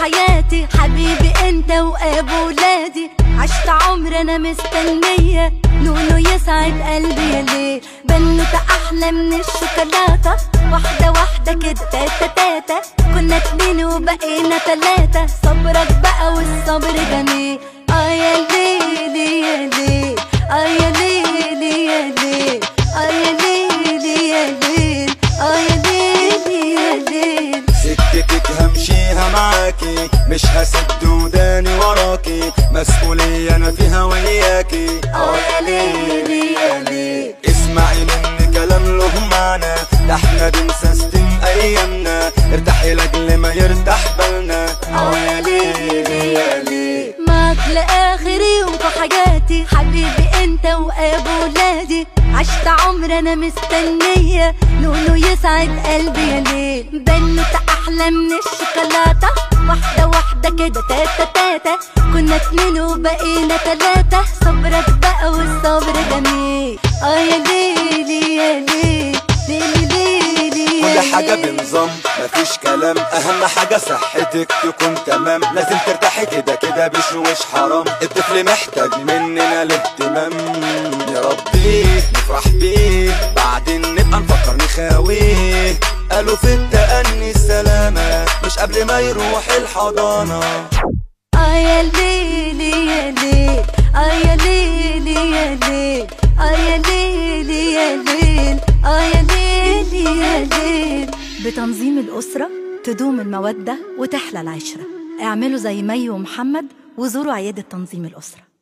حياتي حبيبي انت وابو ولادي عشت عمر انا مستنية نونو يسعد قلبي يا ليل بنوتة احلى من الشوكولاتة واحدة واحدة كده تاتا تاتا كنا اتنين وبقينا تلاتة صبرك بقى والصبر جميل اه يا ليل يا ليل اه يا ليل يا ليل اه يا ليل يا ليل اه يا ليل يا ليل سكتك همشيها معاكي مش هسد وداني وراكي مسؤولية انا فيها وياكي اه يا ليل يا ليل اسمعي مني كلام له معنى ده احنا بنسستم ايامنا ارتاحي لاجل ما يرتاح بالنا اه يا ليل يا ليل معك لآخر يوم في حياتي حبيبي انت وابو ولادي عشت عمر انا مستنية نونو يسعد قلبي يا ليل بنوتة احلى من الشوكولاتة واحدة واحدة كده تاتا تاتا كنا اتنين وبقينا تلاتة صبرك بقى والصبر جميل اه يا ليلي يا ليل ليلي ليلي يا كل حاجة ليل. بنظام مفيش كلام أهم حاجة صحتك تكون تمام لازم ترتاحي كده كده بشوش حرام الطفل محتاج مننا الاهتمام يا ربي نفرح بيه بعدين نبقى نفكر نخاويه قالوا في التأني السلامة مش قبل ما يروح الحضانة اه يا ليلي يا ليل اه يا ليلي يا ليل اه يا ليلي يا ليل اه يا ليلي يا ليل بتنظيم الأسرة تدوم المودة وتحلى العشرة اعملوا زي مي ومحمد وزوروا عيادة تنظيم الأسرة